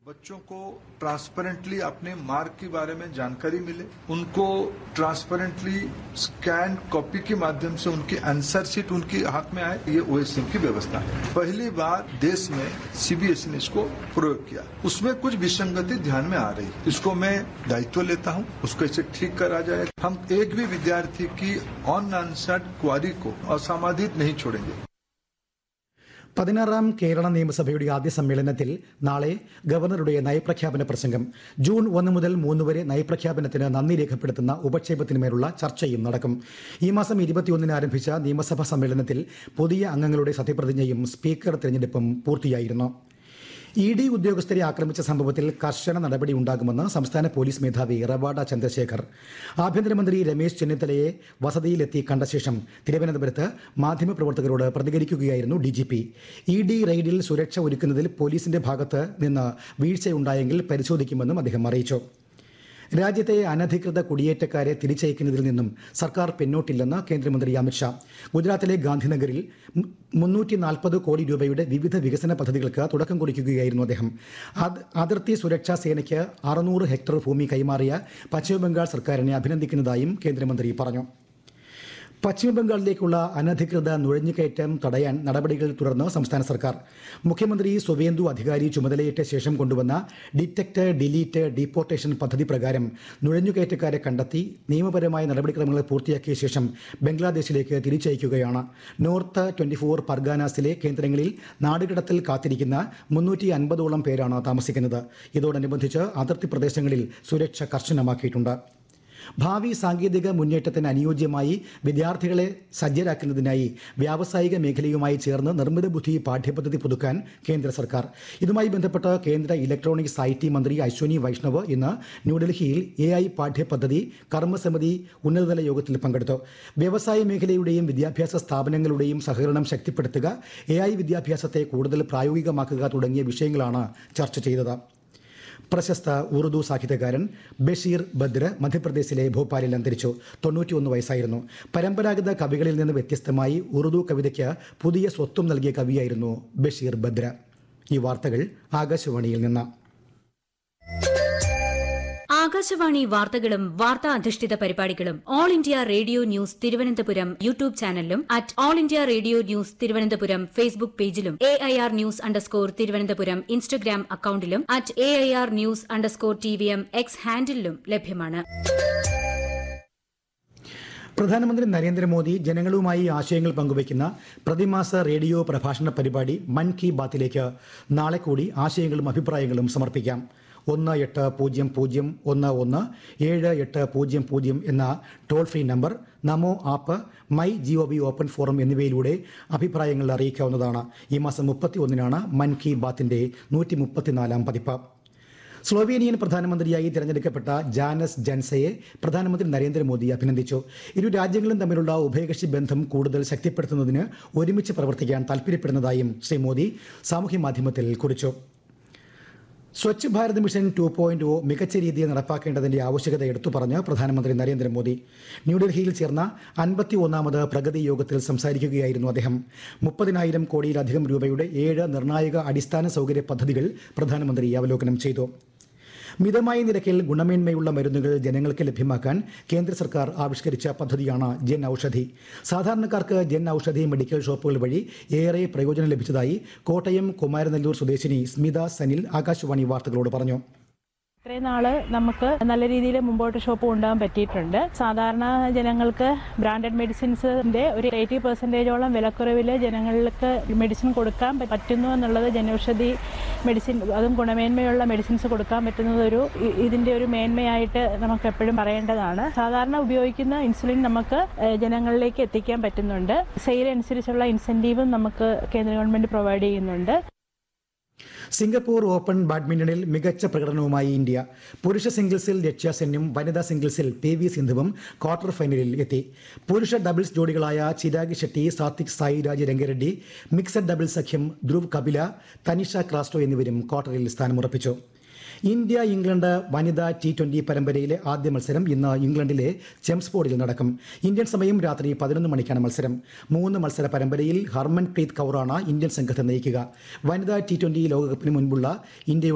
बच्चों को ट्रांसपेरेंटली अपने मार्क के बारे में जानकारी मिले उनको ट्रांसपेरेंटली स्कैन कॉपी के माध्यम से उनकी आंसर शीट उनके हाथ में आए ये ओएसएम की व्यवस्था है पहली बार देश में सीबीएसई ने इसको प्रयोग किया उसमें कुछ विसंगति ध्यान में आ रही इसको मैं दायित्व लेता हूं उसको इसे ठीक करा जाए हम एक भी विद्यार्थी की ऑन आंसर्ड क्वारी को असामादित नहीं छोड़ेंगे പതിനാറാം കേരള നിയമസഭയുടെ ആദ്യ സമ്മേളനത്തിൽ നാളെ ഗവർണറുടെ നയപ്രഖ്യാപന പ്രസംഗം ജൂൺ ഒന്ന് മുതൽ മൂന്ന് വരെ നയപ്രഖ്യാപനത്തിന് നന്ദി രേഖപ്പെടുത്തുന്ന ഉപക്ഷേപത്തിന്മേലുള്ള ചർച്ചയും നടക്കും ഈ മാസം ഇരുപത്തിയൊന്നിന് ആരംഭിച്ച നിയമസഭാ സമ്മേളനത്തിൽ പുതിയ അംഗങ്ങളുടെ സത്യപ്രതിജ്ഞയും സ്പീക്കർ തെരഞ്ഞെടുപ്പും പൂർത്തിയായിരുന്നു ഇ ഡി ഉദ്യോഗസ്ഥരെ ആക്രമിച്ച സംഭവത്തിൽ കർശന നടപടി ഉണ്ടാകുമെന്ന് സംസ്ഥാന പോലീസ് മേധാവി റവാഡ ചന്ദ്രശേഖർ ആഭ്യന്തരമന്ത്രി രമേശ് ചെന്നിത്തലയെ വസതിയിലെത്തി കണ്ട ശേഷം തിരുവനന്തപുരത്ത് മാധ്യമപ്രവർത്തകരോട് പ്രതികരിക്കുകയായിരുന്നു D G P E D റെയ്ഡിൽ സുരക്ഷ ഒരുക്കുന്നതിൽ പോലീസിന്റെ ഭാഗത്ത് നിന്ന് വീഴ്ചയുണ്ടായെങ്കിൽ പരിശോധിക്കുമെന്നും അദ്ദേഹം അറിയിച്ചു രാജ്യത്തെ അനധികൃത കുടിയേറ്റക്കാരെ തിരിച്ചയക്കുന്നതിൽ നിന്നും സർക്കാർ പിന്നോട്ടില്ലെന്ന് കേന്ദ്രമന്ത്രി അമിത്ഷാ ഗുജറാത്തിലെ ഗാന്ധിനഗറിൽ മുന്നൂറ്റി നാൽപ്പത് കോടി രൂപയുടെ വിവിധ വികസന പദ്ധതികൾക്ക് തുടക്കം കുറിക്കുകയായിരുന്നു അദ്ദേഹം അത് അതിർത്തി സുരക്ഷാ സേനയ്ക്ക് അറുന്നൂറ് ഹെക്ടർ ഭൂമി കൈമാറിയ പശ്ചിമബംഗാൾ സർക്കാരിനെ അഭിനന്ദിക്കുന്നതായും കേന്ദ്രമന്ത്രി പറഞ്ഞു പശ്ചിമബംഗാളിലേക്കുള്ള അനധികൃത നുഴഞ്ഞുകയറ്റം തടയാൻ നടപടികൾ തുടർന്ന് സംസ്ഥാന സർക്കാർ മുഖ്യമന്ത്രി സുവേന്ദു അധികാരി ചുമതലയേറ്റ ശേഷം കൊണ്ടുവന്ന ഡിറ്റക്ട് ഡിലീറ്റ് ഡീപ്പോർട്ടേഷൻ പദ്ധതി പ്രകാരം നുഴഞ്ഞുകയറ്റക്കാരെ കണ്ടെത്തി നിയമപരമായ നടപടിക്രമങ്ങൾ പൂർത്തിയാക്കിയ ശേഷം ബംഗ്ലാദേശിലേക്ക് തിരിച്ചയക്കുകയാണ് നോർത്ത് ട്വന്റി ഫോർ പർഗാനാസിലെ കേന്ദ്രങ്ങളിൽ നാടുകടത്തിൽ കാത്തിരിക്കുന്ന മുന്നൂറ്റി അൻപതോളം പേരാണ് താമസിക്കുന്നത് ഇതോടനുബന്ധിച്ച് അതിർത്തി പ്രദേശങ്ങളിൽ സുരക്ഷ കർശനമാക്കിയിട്ടുണ്ട് ഭാവി സാങ്കേതിക മുന്നേറ്റത്തിന് അനുയോജ്യമായി വിദ്യാർത്ഥികളെ സജ്ജരാക്കുന്നതിനായി വ്യാവസായിക മേഖലയുമായി ചേർന്ന് നിർമ്മിത ബുദ്ധി പാഠ്യപദ്ധതി പുതുക്കാൻ കേന്ദ്ര സർക്കാർ ഇതുമായി ബന്ധപ്പെട്ട് കേന്ദ്ര ഇലക്ട്രോണിക്സ് ഐ ടി മന്ത്രി അശ്വനി വൈഷ്ണവ് ഇന്ന് ന്യൂഡൽഹിയിൽ എ ഐ പാഠ്യപദ്ധതി കർമ്മസമിതി ഉന്നതതല യോഗത്തിൽ പങ്കെടുത്തു വ്യവസായ മേഖലയുടെയും വിദ്യാഭ്യാസ സ്ഥാപനങ്ങളുടെയും സഹകരണം ശക്തിപ്പെടുത്തുക എ ഐ വിദ്യാഭ്യാസത്തെ കൂടുതൽ പ്രായോഗികമാക്കുക തുടങ്ങിയ വിഷയങ്ങളാണ് ചർച്ച ചെയ്തത് പ്രശസ്ത ഉറുദു സാഹിത്യകാരൻ ബഷീർ ബദ്ര മധ്യപ്രദേശിലെ ഭോപ്പാലിൽ അന്തരിച്ചു തൊണ്ണൂറ്റിയൊന്ന് വയസ്സായിരുന്നു പരമ്പരാഗത കവികളിൽ നിന്ന് വ്യത്യസ്തമായി ഉറുദു കവിതയ്ക്ക് പുതിയ സ്വത്വം നൽകിയ കവിയായിരുന്നു ബഷീർ ബദ്ര ഈ വാർത്തകൾ ആകാശവാണിയിൽ നിന്ന് ആകാശവാണി വാർത്തകളും വാർത്താ അധിഷ്ഠിത പരിപാടികളും All India Radio News Thiruvananthapuram YouTube ചാനലിലും at All India Radio News Thiruvananthapuram Facebook പേജിലും A I R news underscore Thiruvananthapuram Instagram അക്കൌണ്ടിലും at A I R news underscore T V M X ഹാൻഡിലും ലഭ്യമാണ് പ്രധാനമന്ത്രി നരേന്ദ്രമോദി ജനങ്ങളുമായി ആശയങ്ങൾ പങ്കുവയ്ക്കുന്ന പ്രതിമാസ റേഡിയോ പ്രഭാഷണ പരിപാടി മൻ കി ബാത്തിലേക്ക് നാളെ കൂടി ആശയങ്ങളും അഭിപ്രായങ്ങളും സമർപ്പിക്കാം ഒന്ന് എട്ട് പൂജ്യം പൂജ്യം ഒന്ന് ഒന്ന് ഏഴ് എട്ട് പൂജ്യം പൂജ്യം എന്ന toll free number NaMo app my G O V open forum എന്നിവയിലൂടെ അഭിപ്രായങ്ങൾ അറിയിക്കാവുന്നതാണ് ഈ മാസം മുപ്പത്തി ഒന്നിനാണ് മൻ കി ബാത്തിന്റെ നൂറ്റി മുപ്പത്തിനാലാം പതിപ്പ് സ്ലോവേനിയൻ പ്രധാനമന്ത്രിയായി തിരഞ്ഞെടുക്കപ്പെട്ട ജാനസ് ജൻസയെ പ്രധാനമന്ത്രി നരേന്ദ്രമോദി അഭിനന്ദിച്ചു ഇരു രാജ്യങ്ങളും തമ്മിലുള്ള ഉഭയകക്ഷി ബന്ധം കൂടുതൽ ശക്തിപ്പെടുത്തുന്നതിന് ഒരുമിച്ച് പ്രവർത്തിക്കാൻ താൽപര്യപ്പെടുന്നതായും ശ്രീ മോദി സാമൂഹ്യ മാധ്യമത്തിൽ കുറിച്ചു Swachh Bharat mission two point O മികച്ച രീതിയിൽ നടപ്പാക്കേണ്ടതിന്റെ ആവശ്യകത എടുത്തു പറഞ്ഞ് പ്രധാനമന്ത്രി നരേന്ദ്രമോദി ന്യൂഡൽഹിയിൽ ചേർന്ന അൻപത്തി ഒന്നാമത് പ്രഗതി യോഗത്തിൽ സംസാരിക്കുകയായിരുന്നു അദ്ദേഹം മുപ്പതിനായിരം കോടിയിലധികം രൂപയുടെ ഏഴ് നിർണായക അടിസ്ഥാന സൗകര്യ പദ്ധതികൾ പ്രധാനമന്ത്രി അവലോകനം ചെയ്തു മിതമായ നിരക്കിൽ ഗുണമേന്മയുള്ള മരുന്നുകൾ ജനങ്ങൾക്ക് ലഭ്യമാക്കാൻ കേന്ദ്ര സർക്കാർ ആവിഷ്കരിച്ച പദ്ധതിയാണ് ജൻ ഔഷധി സാധാരണക്കാർക്ക് ജൻ ഔഷധി മെഡിക്കൽ ഷോപ്പുകൾ വഴി ഏറെ പ്രയോജനം ലഭിച്ചതായി കോട്ടയം കുമാരനെല്ലൂർ സ്വദേശിനി സ്മിത സനിൽ ആകാശവാണി വാർത്തകളോട് പറഞ്ഞു ഇത്രയും നാള് നമുക്ക് നല്ല രീതിയിൽ മുമ്പോട്ട് ഷോപ്പ് കൊണ്ടുപോകാൻ പറ്റിയിട്ടുണ്ട് സാധാരണ ജനങ്ങൾക്ക് ബ്രാൻഡഡ് മെഡിസിൻസിന്റെ ഒരു എയ്റ്റി പെർസെൻറ്റേജോളം വിലക്കുറവിൽ ജനങ്ങൾക്ക് മെഡിസിൻ കൊടുക്കാൻ പ- പറ്റുന്നു എന്നുള്ളത് ജനൌഷധി മെഡിസിൻ അതും ഗുണമേന്മയുള്ള മെഡിസിൻസ് കൊടുക്കാൻ പറ്റുന്നത് ഒരു ഇ- ഇതിന്റെ ഒരു മേന്മയായിട്ട് നമുക്ക് എപ്പോഴും പറയേണ്ടതാണ് സാധാരണ ഉപയോഗിക്കുന്ന ഇൻസുലിൻ നമുക്ക് ഏഹ്, ജനങ്ങളിലേക്ക് എത്തിക്കാൻ പറ്റുന്നുണ്ട് സെയിൽ അനുസരിച്ചുള്ള ഇൻസെന്റീവും നമുക്ക് കേന്ദ്ര ഗവൺമെന്റ് പ്രൊവൈഡ് ചെയ്യുന്നുണ്ട് സിംഗപ്പൂർ ഓപ്പൺ ബാഡ്മിന്റണിൽ മികച്ച പ്രകടനവുമായി ഇന്ത്യ പുരുഷ സിംഗിൾസിൽ ലക്ഷ്യ സെന്നും വനിതാ സിംഗിൾസിൽ പി വി സിന്ധുവും ക്വാർട്ടർ ഫൈനലിൽ എത്തി പുരുഷ ഡബിൾസ് ജോഡികളായ ചിരാഗ് ഷെട്ടി സാത്വിക് സായിരാജ് രംഗരെഡ്ഡി മിക്സഡ് ഡബിൾസ് സഖ്യം ധ്രുവ് കപില തനിഷ ക്രാസ്റ്റോ എന്നിവരും ക്വാർട്ടറിൽ സ്ഥാനമുറപ്പിച്ചു ഇന്ത്യ ഇംഗ്ലണ്ട് വനിതാ ടി ട്വന്റി പരമ്പരയിലെ ആദ്യ മത്സരം ഇന്ന് ഇംഗ്ലണ്ടിലെ ചെംസ്ഫോർഡിൽ നടക്കും ഇന്ത്യൻ സമയം രാത്രി പതിനൊന്ന് മണിക്കാണ് മത്സരം മൂന്ന് മത്സര പരമ്പരയിൽ ഹർമൻ പ്രീത് കൗറാണ് ഇന്ത്യൻ സംഘത്തെ നയിക്കുക വനിതാ ടി ട്വന്റി ലോകകപ്പിന് മുൻപുള്ള ഇന്ത്യയുടെ